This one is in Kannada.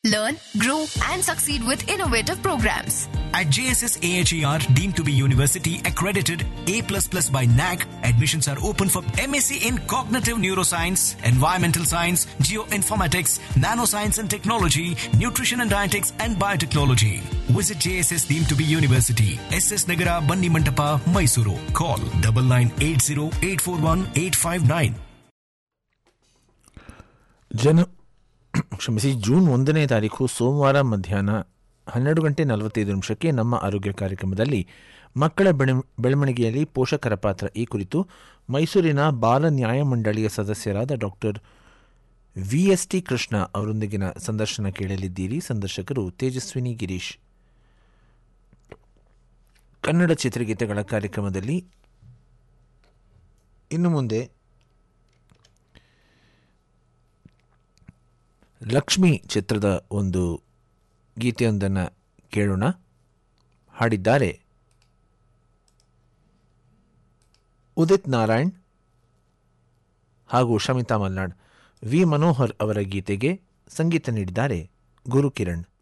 Learn, grow, and succeed with innovative programs. At JSS AHER, deemed to be university accredited A++ by NAC, admissions are open for MSc in Cognitive Neuroscience, Environmental Science, Geoinformatics, Nanoscience and Technology, Nutrition and Dietetics, and Biotechnology. Visit JSS deemed to be university, SS Nagara, Banni Mantapa, Mysuru. Call 9980841859. ಜನ ಕ್ಷಮಿಸಿ ಜೂನ್ ಒಂದನೇ ತಾರೀಕು ಸೋಮವಾರ ಮಧ್ಯಾಹ್ನ ಹನ್ನೆರಡು ಗಂಟೆ ನಲವತ್ತೈದು ನಿಮಿಷಕ್ಕೆ ನಮ್ಮ ಆರೋಗ್ಯ ಕಾರ್ಯಕ್ರಮದಲ್ಲಿ ಮಕ್ಕಳ ಬೆಳೆ ಬೆಳವಣಿಗೆಯಲ್ಲಿ ಪೋಷಕರ ಪಾತ್ರ ಈ ಕುರಿತು ಮೈಸೂರಿನ ಬಾಲ ನ್ಯಾಯಮಂಡಳಿಯ ಸದಸ್ಯರಾದ doctor V S T Krishna ಅವರೊಂದಿಗಿನ ಸಂದರ್ಶನ ಕೇಳಲಿದ್ದೀರಿ ಸಂದರ್ಶಕರು ತೇಜಸ್ವಿನಿ ಗಿರೀಶ್ ಕನ್ನಡ ಚಿತ್ರಗೀತೆಗಳ ಕಾರ್ಯಕ್ರಮದಲ್ಲಿ ಇನ್ನು ಮುಂದೆ ಲಕ್ಷ್ಮಿ ಚಿತ್ರದ ಒಂದು ಗೀತೆಯೊಂದನ್ನು ಕೇಳೋಣ ಹಾಡಿದ್ದಾರೆ ಉದಿತ್ ನಾರಾಯಣ್ ಹಾಗೂ ಶಮಿತಾ ಮಲ್ನಾಡ್ ವಿ ಮನೋಹರ್ ಅವರ ಗೀತೆಗೆ ಸಂಗೀತ ನೀಡಿದ್ದಾರೆ ಗುರುಕಿರಣ್